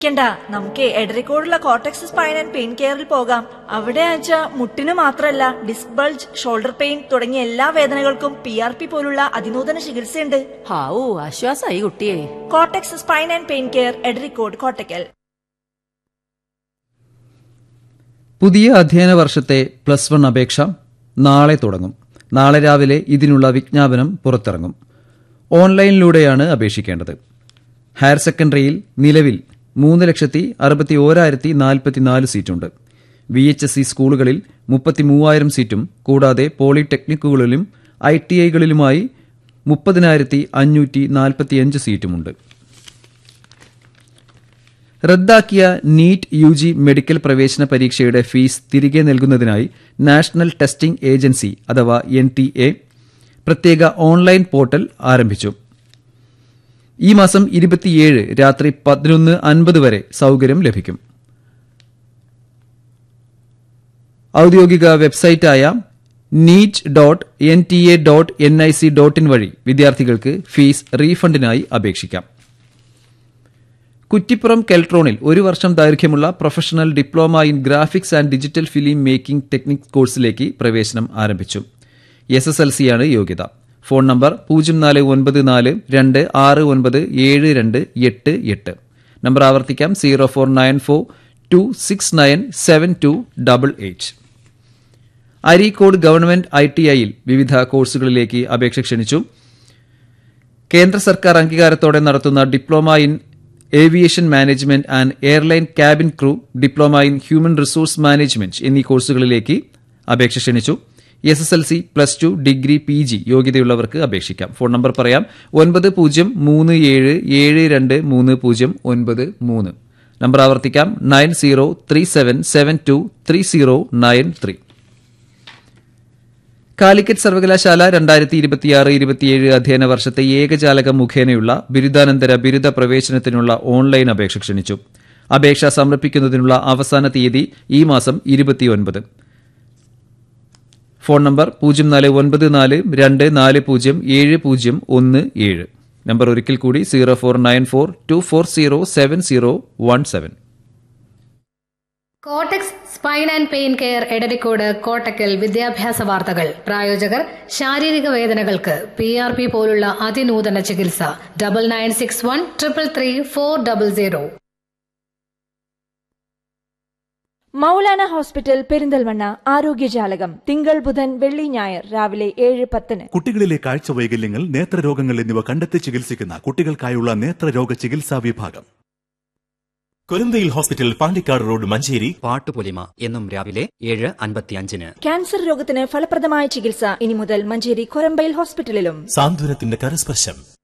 ക്കണ്ട നമുക്ക് എടരിക്കോടുള്ള Cortex spine and pain കെയറിൽ പോകാം അവിടെ ആച്ച മുട്ടിന് മാത്രമല്ല ഡിസ്ക് ബൾജ് ഷോൾഡർ പെയിൻ തുടങ്ങിയ എല്ലാ വേദനകൾക്കും പി ആർ പി പോലുള്ള അതിനൂതന ചികിത്സയുണ്ട് ഹാവൂ ആശ്വാസായി കുട്ടിയെ Cortex spine and pain care Edarikode Kottakkal പുതിയ അധ്യയന വർഷത്തെ പ്ലസ് വൺ അപേക്ഷ നാളെ തുടങ്ങും നാളെ രാവിലെ ഇതിനുള്ള വിജ്ഞാപനം പുറത്തിറങ്ങും ഓൺലൈനിലൂടെയാണ് അപേക്ഷിക്കേണ്ടത് ഹയർ സെക്കൻഡറിയിൽ നിലവിൽ മൂന്ന് ലക്ഷത്തി അറുപത്തി ഓരായിരത്തി നാൽപ്പത്തിനാല് സീറ്റുണ്ട് വി എച്ച് എസ് സി സ്കൂളുകളിൽ മുപ്പത്തി മൂവായിരം സീറ്റും കൂടാതെ പോളിടെക്നിക്കുകളിലും ഐ ടി ഐകളിലുമായി മുപ്പതിനായിരത്തി അഞ്ഞൂറ്റി നാൽപ്പത്തിയഞ്ച് സീറ്റുമുണ്ട് റദ്ദാക്കിയ നീറ്റ് യു ജി മെഡിക്കൽ പ്രവേശന പരീക്ഷയുടെ ഫീസ് തിരികെ നൽകുന്നതിനായി നാഷണൽ ടെസ്റ്റിംഗ് ഏജൻസി അഥവാ എൻ ടി എ പ്രത്യേക ഓൺലൈൻ പോർട്ടൽ ആരംഭിച്ചു ഈ മാസം ഇരുപത്തിയേഴ് രാത്രി പതിനൊന്ന് അൻപത് വരെ സൌകര്യം ലഭിക്കും ഔദ്യോഗിക വെബ്സൈറ്റായ NEET dot N T A dot N I C dot in വഴി വിദ്യാർത്ഥികൾക്ക് ഫീസ് റീഫണ്ടിനായി അപേക്ഷിക്കാം കുറ്റിപ്പുറം കെൽട്രോണിൽ ഒരു വർഷം ദൈർഘ്യമുള്ള professional diploma in graphics and digital film making technique കോഴ്സിലേക്ക് പ്രവേശനം ആരംഭിച്ചു എസ് എസ് എൽ സിയാണ് യോഗ്യത ഫോൺ നമ്പർ പൂജ്യം നാല് ഒൻപത് നാല് രണ്ട് ആറ് ഒൻപത് ഏഴ് രണ്ട് എട്ട് എട്ട് നമ്പർ ആവർത്തിക്കാം zero four nine four two six nine seven two double eight Areekode government I T ഐയിൽ വിവിധ കോഴ്സുകളിലേക്ക് അപേക്ഷ ക്ഷണിച്ചു കേന്ദ്ര സർക്കാർ അംഗീകാരത്തോടെ നടത്തുന്ന diploma in aviation management and airline cabin crew diploma in human resource management എന്നീ കോഴ്സുകളിലേക്ക് അപേക്ഷ ക്ഷണിച്ചു S S L C plus two degree P G യോഗ്യതയുള്ളവർക്ക് അപേക്ഷിക്കാം ഫോൺ നമ്പർ പറയാം ഒൻപത് പൂജ്യം മൂന്ന് ഏഴ് ഏഴ് രണ്ട് മൂന്ന് പൂജ്യം ഒൻപത് മൂന്ന് നമ്പർ ആവർത്തിക്കാം nine zero three seven seven two three zero nine three Calicut സർവകലാശാല രണ്ടായിരത്തി ഇരുപത്തിയാറ് ഇരുപത്തിയേഴ് അധ്യയന വർഷത്തെ ഏകജാലകം മുഖേനയുള്ള ബിരുദാനന്തര ബിരുദ പ്രവേശനത്തിനുള്ള ഓൺലൈൻ അപേക്ഷ ക്ഷണിച്ചു അപേക്ഷ സമർപ്പിക്കുന്നതിനുള്ള അവസാന തീയതി ഈ മാസം ഇരുപത്തിയൊൻപത് ഫോൺ നമ്പർ പൂജ്യം നാല് ഒൻപത് നാല് രണ്ട് നാല് പൂജ്യം ഏഴ് പൂജ്യം ഒന്ന് ഏഴ് നമ്പർ ഒരിക്കൽ കൂടി zero four nine four two four zero seven zero one seven Cortex spine and pain care Edarikode Kottakkal വിദ്യാഭ്യാസ വാർത്തകൾ പ്രായോജകർ ശാരീരിക വേദനകൾക്ക് പി ആർ പി പോലുള്ള അതിനൂതന ചികിത്സ double nine six one triple three four double zero Moulana hospital Perinthalmanna ആരോഗ്യജാലകം തിങ്കൾ ബുധൻ വെള്ളി ഞായർ രാവിലെ ഏഴ് പത്തിന് കുട്ടികളിലെ കാഴ്ച വൈകല്യങ്ങൾ നേത്രരോഗങ്ങൾ എന്നിവ കണ്ടെത്തി ചികിത്സിക്കുന്ന കുട്ടികൾക്കായുള്ള നേത്രരോഗ ചികിത്സാ വിഭാഗം കൊരന്തയിൽ ഹോസ്പിറ്റൽ പാണ്ടിക്കാട് റോഡ് മഞ്ചേരി പാട്ടുപൊലിമ എന്നും രാവിലെ ഏഴ് അൻപത്തിയഞ്ചിന് ക്യാൻസർ രോഗത്തിന് ഫലപ്രദമായ ചികിത്സ ഇനി മുതൽ മഞ്ചേരി കൊരമ്പയിൽ ഹോസ്പിറ്റലിലും സാന്ത്വനത്തിന്റെ കരസ്പർശം